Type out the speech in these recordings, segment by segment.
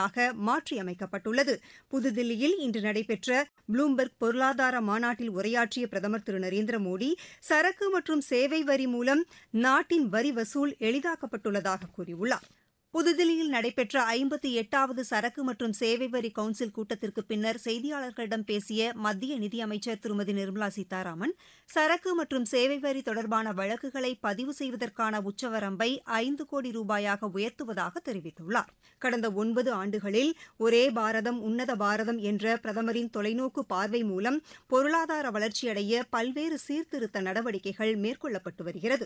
குறியீடாக மாற்றியமைக்கப்பட்டுள்ளது புதுதில்லியில் இன்று நடைபெற்ற ப்ளூம்பெர்க் பொருளாதார மாநாட்டில் உரையாற்றிய பிரதமர் திரு நரேந்திர மோடி சரக்கு மற்றும் சேவை வரி மூலம் நாட்டின் வரி வசூல் எளிதாக்கப்பட்டுள்ளதாக கூறியுள்ளார் புதுதில்லியில் நடைபெற்ற ஐம்பத்தி எட்டாவது சரக்கு மற்றும் சேவை வரி கவுன்சில் கூட்டத்திற்கு பின்னர் செய்தியாளர்களிடம் பேசிய மத்திய நிதியமைச்சர் திருமதி நிர்மலா சீதாராமன் சரக்கு மற்றும் சேவை வரி தொடர்பான வழக்குகளை பதிவு செய்வதற்கான உச்சவரம்பை ஐந்து கோடி ரூபாயாக உயர்த்துவதாக தெரிவித்துள்ளார் கடந்த ஒன்பது ஆண்டுகளில் ஒரே பாரதம் உன்னத பாரதம் என்ற பிரதமரின் தொலைநோக்கு பார்வை மூலம் பொருளாதார வளர்ச்சியடைய பல்வேறு சீர்திருத்த நடவடிக்கைகள் மேற்கொள்ளப்பட்டு வருகிறது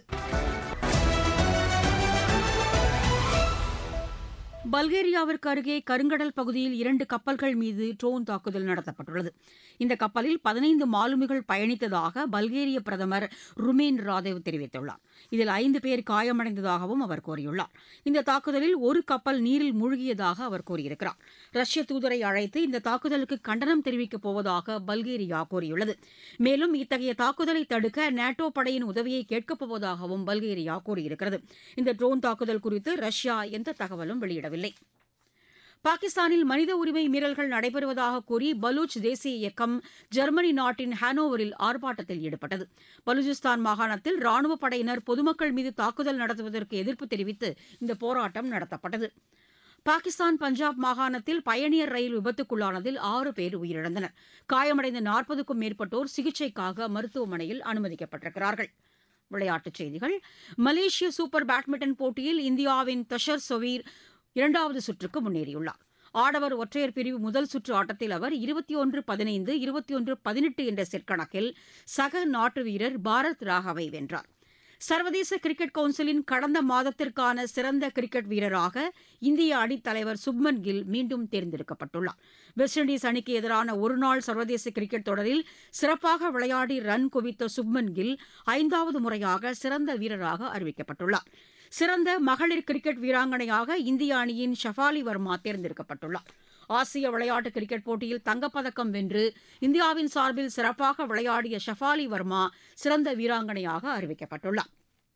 பல்கேரியாவிற்கு அருகே கருங்கடல் பகுதியில் இரண்டு கப்பல்கள் மீது ட்ரோன் தாக்குதல் நடத்தப்பட்டுள்ளது இந்த கப்பலில் பதினைந்து மாலுமிகள் பயணித்ததாக பல்கேரிய பிரதமர் ருமேன் ராதேவ் தெரிவித்துள்ளார் இதில் ஐந்து பேர் காயமடைந்ததாகவும் அவர் கூறியுள்ளார் இந்த தாக்குதலில் ஒரு கப்பல் நீரில் மூழ்கியதாக அவர் கூறியிருக்கிறார் ரஷ்ய தூதரை அழைத்து இந்த தாக்குதலுக்கு கண்டனம் தெரிவிக்கப் போவதாக பல்கேரியா கூறியுள்ளது மேலும் இத்தகைய தாக்குதலை தடுக்க நேட்டோ படையின் உதவியை கேட்கப் போவதாகவும் பல்கேரியா கூறியிருக்கிறது இந்த ட்ரோன் தாக்குதல் குறித்து ரஷ்யா எந்த தகவலும் வெளியிடவில்லை இல்லை பாகிஸ்தானில் மனித உரிமை மீறல்கள் நடைபெறுவதாக கூறி பலூச் தேசிய இயக்கம் ஜெர்மனி நாட்டின் ஹானோவரில் ஆர்ப்பாட்டத்தில் ஈடுபட்டது பலூச்சிஸ்தான் மாகாணத்தில் ராணுவ படையினர் பொதுமக்கள் மீது தாக்குதல் நடத்துவதற்கு எதிர்ப்பு தெரிவித்து இந்த போராட்டம் நடத்தப்பட்டது பாகிஸ்தான் பஞ்சாப் மாகாணத்தில் பயணியர் ரயில் விபத்துக்குள்ளானதில் ஆறு பேர் உயிரிழந்தனர் காயமடைந்த நாற்பதுக்கும் மேற்பட்டோர் சிகிச்சைக்காக மருத்துவமனையில் அனுமதிக்கப்பட்டிருக்கிறார்கள் விளையாட்டுச் செய்திகள் மலேசிய சூப்பர் பேட்மிண்டன் போட்டியில் இந்தியாவின் தஷர் சொவீர் இரண்டாவது சுற்றுக்கு முன்னேறியுள்ளார் ஆடவர் ஒற்றையர் பிரிவு முதல் சுற்று ஆட்டத்தில் அவர் இருபத்தி ஒன்று பதினைந்து இருபத்தி ஒன்று பதினெட்டு என்ற செட் கணக்கில் சக நாட்டு வீரர் பாரத் ராகவை வென்றார் சர்வதேச கிரிக்கெட் கவுன்சிலின் கடந்த மாதத்திற்கான சிறந்த கிரிக்கெட் வீரராக இந்திய அணித் தலைவர் சுப்மன் கில் மீண்டும் தேர்ந்தெடுக்கப்பட்டுள்ளார் வெஸ்ட் இண்டீஸ் அணிக்கு எதிரான ஒருநாள் சர்வதேச கிரிக்கெட் தொடரில் சிறப்பாக விளையாடி ரன் குவித்த சுப்மன் கில் ஐந்தாவது முறையாக சிறந்த வீரராக அறிவிக்கப்பட்டுள்ளார் சிறந்த மகளிர் கிரிக்கெட் வீராங்கனையாக இந்திய அணியின் ஷஃபாலி வர்மா தேர்ந்தெடுக்கப்பட்டுள்ளார் ஆசிய விளையாட்டு கிரிக்கெட் போட்டியில் தங்கப்பதக்கம் வென்று இந்தியாவின் சார்பில் சிறப்பாக விளையாடிய ஷஃபாலி வர்மா சிறந்த வீராங்கனையாக அறிவிக்கப்பட்டுள்ளார்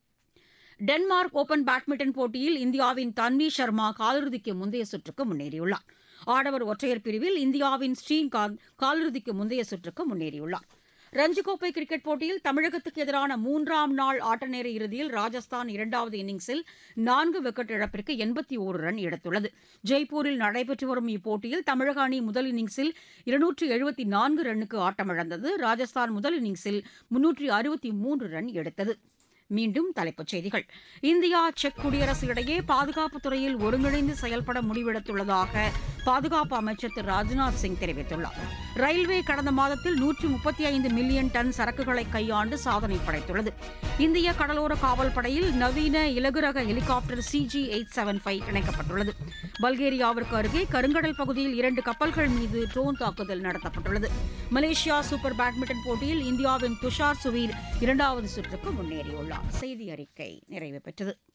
டென்மார்க் ஓபன் பேட்மிண்டன் போட்டியில் இந்தியாவின் தன்வி சர்மா காலிறுதிக்கு முந்தைய சுற்றுக்கு முன்னேறியுள்ளார் ஆடவர் ஒற்றையர் பிரிவில் இந்தியாவின் ஸ்ரீகாந்த் காலிறுதிக்கு முந்தைய சுற்றுக்கு முன்னேறியுள்ளார் ரஞ்சி கோப்பை கிரிக்கெட் போட்டியில் தமிழகத்துக்கு எதிரான மூன்றாம் நாள் ஆட்டநேர இறுதியில் ராஜஸ்தான் இரண்டாவது இன்னிங்ஸில் நான்கு விக்கெட் இழப்பிற்கு எண்பத்தி ஒரு ரன் எடுத்துள்ளது ஜெய்ப்பூரில் நடைபெற்று வரும் இப்போட்டியில் தமிழக அணி முதல் இன்னிங்ஸில் இருநூற்று எழுபத்தி நான்கு ரன்னுக்கு ஆட்டமிழந்தது ராஜஸ்தான் முதல் இன்னிங்ஸில் முன்னூற்றி அறுபத்தி மூன்று ரன் எடுத்தது மீண்டும் தலைப்புச் செய்திகள் இந்தியா செக் குடியரசு இடையே பாதுகாப்புத் துறையில் ஒருங்கிணைந்து செயல்பட முடிவெடுத்துள்ளதாக பாதுகாப்பு அமைச்சர் திரு ராஜ்நாத் சிங் தெரிவித்துள்ளார் ரயில்வே கடந்த மாதத்தில் நூற்றி முப்பத்தி ஐந்து மில்லியன் டன் சரக்குகளை கையாண்டு சாதனை படைத்துள்ளது இந்திய கடலோர காவல் படையில் நவீன இலகுரக helicopter CG eight seven five இணைக்கப்பட்டுள்ளது பல்கேரியாவிற்கு அருகே கருங்கடல் பகுதியில் இரண்டு கப்பல்கள் மீது ட்ரோன் தாக்குதல் நடத்தப்பட்டுள்ளது மலேசியா சூப்பர் பேட்மிண்டன் போட்டியில் இந்தியாவின் துஷார் சுவீர் இரண்டாவது சுற்றுக்கு முன்னேறியுள்ளார் செய்தி அறிக்கை நிறைவு பெற்றது